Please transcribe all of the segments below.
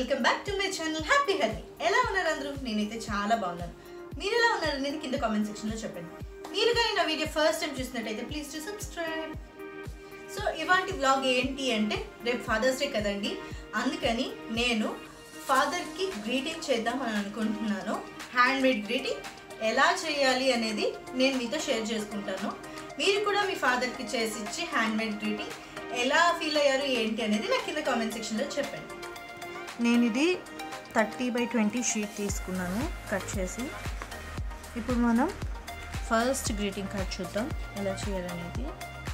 welcome back to my channel happy healthy ఎలా ఉన్నారు అందరూ నేనైతే చాలా బాగున్నాను మీరు ఎలా ఉన్నారు అనేది కింద కామెంట్ సెక్షన్లో చెప్పండి మీరు కానీ నా వీడియో ఫస్ట్ టైం చూసినట్టయితే ప్లీజ్ టు సబ్స్క్రైబ్ సో ఇవాంటి వ్లాగ్ ఏంటి అంటే రేపు ఫాదర్స్ డే కదండి అందుకని నేను ఫాదర్కి గ్రీటింగ్ చేద్దాం అని అనుకుంటున్నాను హ్యాండ్ మేడ్ గ్రీటింగ్ ఎలా చేయాలి అనేది నేను మీతో షేర్ చేసుకుంటాను మీరు కూడా మీ ఫాదర్కి చేసి ఇచ్చి హ్యాండ్ మేడ్ గ్రీటింగ్ ఎలా ఫీల్ అయ్యారు ఏంటి అనేది నాకు కింద కామెంట్ సెక్షన్లో చెప్పండి నేను ఇది థర్టీ బై ట్వంటీ షీట్ తీసుకున్నాను కట్ చేసి ఇప్పుడు మనం ఫస్ట్ గ్రీటింగ్ కార్డ్ చూద్దాం ఎలా చేయాలనేది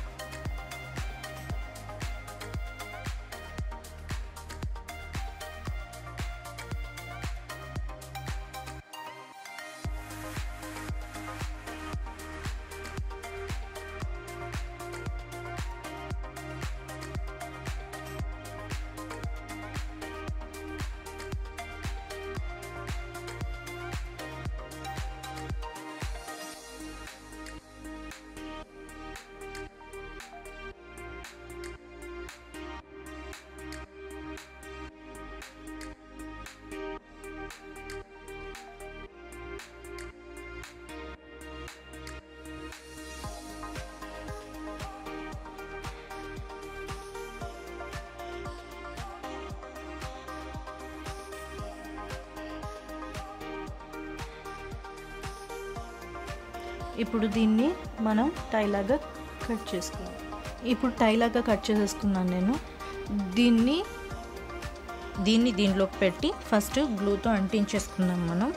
ఇప్పుడు దీన్ని మనం టైలాగా కట్ చేసుకుందాం ఇప్పుడు టైలాగా కట్ చేసేసుకున్నాను నేను దీన్ని దీన్ని దీనిలోకి పెట్టి ఫస్ట్ గ్లూతో అంటించేసుకుందాం మనం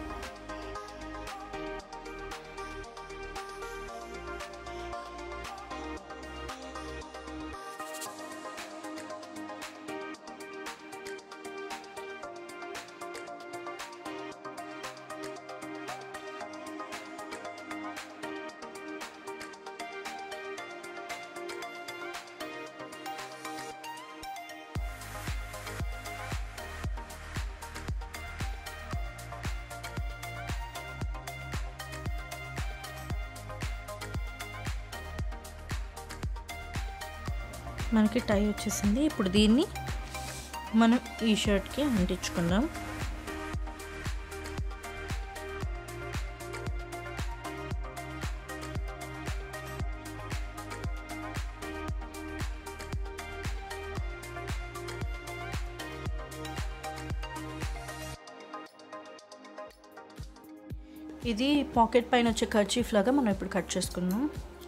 మనకి టై వచ్చేసింది ఇప్పుడు దీన్ని మనం ఈ షర్ట్కి అంటించుకుందాం ఇది పాకెట్ పైన వచ్చే కర్చీఫ్ లాగా మనం ఇప్పుడు కట్ చేసుకుందాం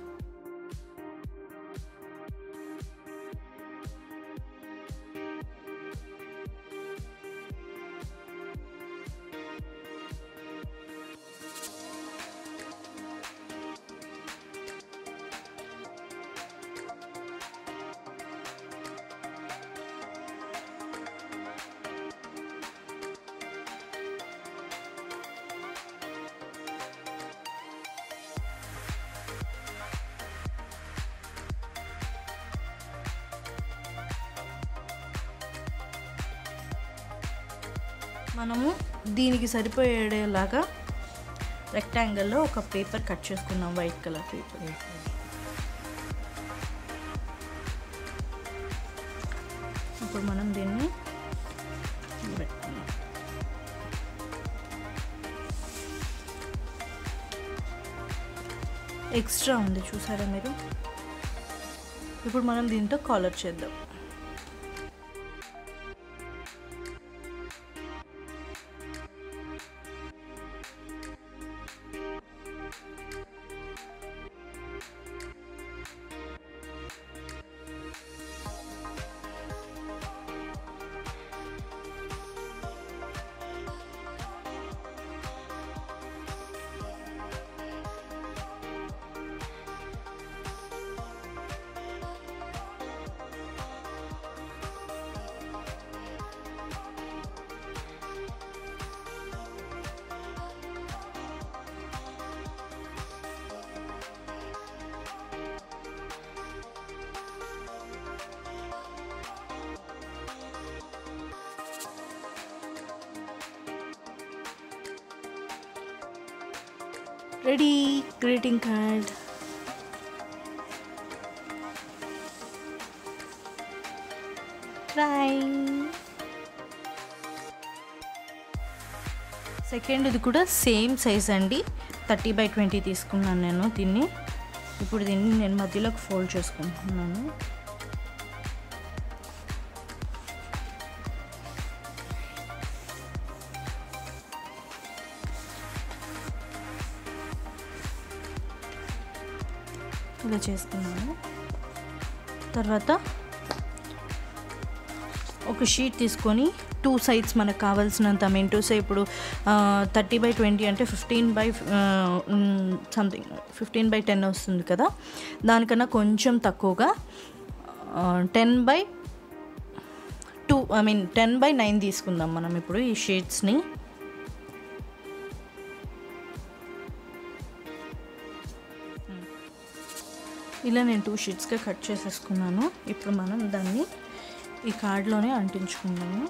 మనము దీనికి సరిపోయేలాగా రెక్టాంగిల్లో ఒక పేపర్ కట్ చేసుకున్నాం వైట్ కలర్ పేపర్ ఇప్పుడు మనం దీన్ని పెట్టుకున్నాం ఎక్స్ట్రా ఉంది చూసారా మీరు ఇప్పుడు మనం దీంతో కాలర్ చేద్దాం ready greeting card try second ఇది కూడా సేమ్ సైజ్ అండి థర్టీ బై ట్వంటీ తీసుకున్నాను నేను దీన్ని ఇప్పుడు దీన్ని నేను మధ్యలోకి ఫోల్డ్ చేసుకుంటున్నాను ఇలా చేసుకున్నాను తర్వాత ఒక షీట్ తీసుకొని టూ సైడ్స్ మనకు కావాల్సినంత మెంటోస్ ఇప్పుడు థర్టీ బై ట్వంటీ అంటే fifteen by something fifteen by ten వస్తుంది కదా దానికన్నా కొంచెం తక్కువగా ten by two I mean ten by nine తీసుకుందాం మనం ఇప్పుడు ఈ షీట్స్ని ఇలా నేను టూ షీట్స్గా కట్ చేసేసుకున్నాను ఇప్పుడు మనం దాన్ని ఈ కార్డ్లోనే అంటించుకున్నాము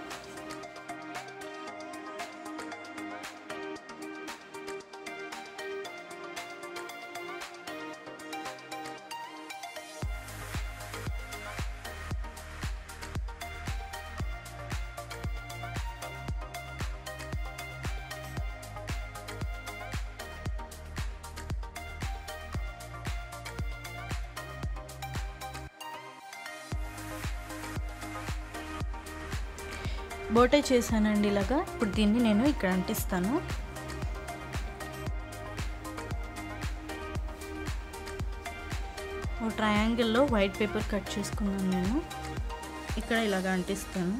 బోటై చేశానండి ఇలాగా ఇప్పుడు దీన్ని నేను ఇక్కడ అంటిస్తాను ఓ ట్రయాంగిల్లో వైట్ పేపర్ కట్ చేసుకున్నాను నేను ఇక్కడ ఇలాగ అంటిస్తాను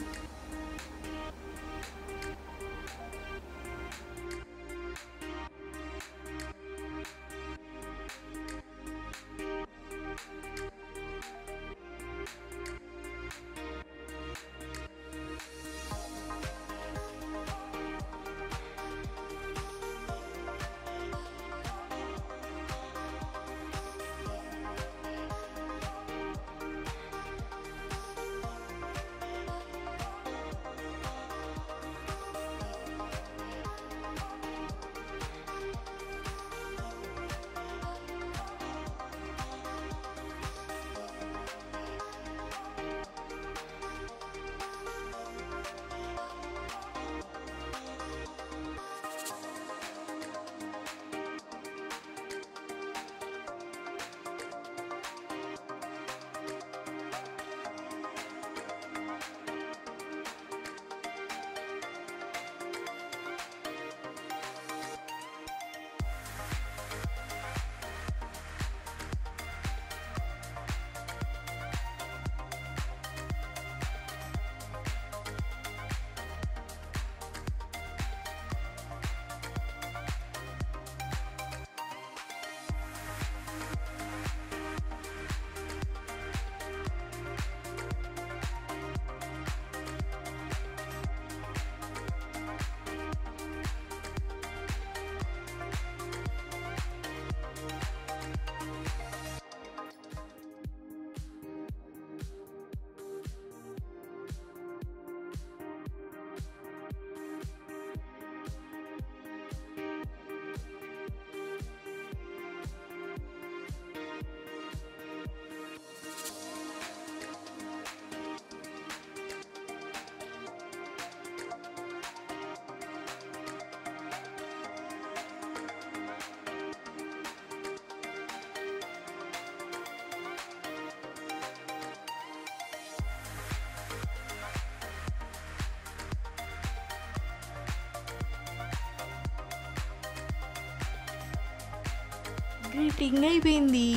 గ్రీటింగ్ అయిపోయింది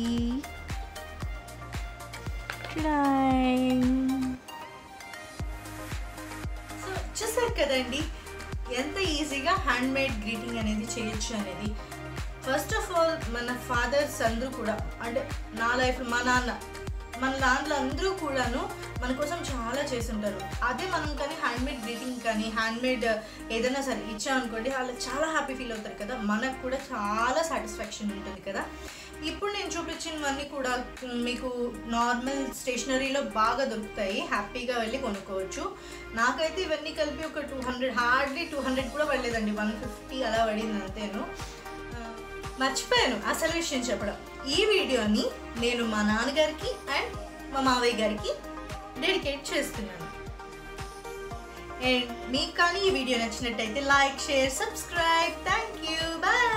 సో చూసారు కదండి ఎంత ఈజీగా హ్యాండ్ మేడ్ గ్రీటింగ్ అనేది చేయొచ్చు అనేది ఫస్ట్ ఆఫ్ ఆల్ మన ఫాదర్స్ అందరూ కూడా అంటే నా లైఫ్ మా నాన్న మన నాన్నలు అందరూ కూడాను మన కోసం చాలా చేస్తుంటారు అదే మనం కానీ హ్యాండ్ మేడ్ గ్రీటింగ్ కానీ హ్యాండ్ మేడ్ ఏదైనా సరే ఇచ్చామనుకోండి వాళ్ళు చాలా హ్యాపీ ఫీల్ అవుతారు కదా మనకు కూడా చాలా సాటిస్ఫాక్షన్ ఉంటుంది కదా ఇప్పుడు నేను చూపించినవన్నీ కూడా మీకు నార్మల్ స్టేషనరీలో బాగా దొరుకుతాయి హ్యాపీగా వెళ్ళి కొనుక్కోవచ్చు నాకైతే ఇవన్నీ కలిపి ఒక two hundred hardly two hundred కూడా పడలేదండి వన్ ఫిఫ్టీ అలా పడింది అంతేను ఆ, మర్చిపోయాను అసలు విషయం చెప్పడం ఈ వీడియోని నేను మా నాన్నగారికి అండ్ మా మావయ్య గారికి డెడికేట్ చేస్తున్నాను అండ్ మీకు కానీ ఈ వీడియో నచ్చినట్టయితే like share subscribe thank you bye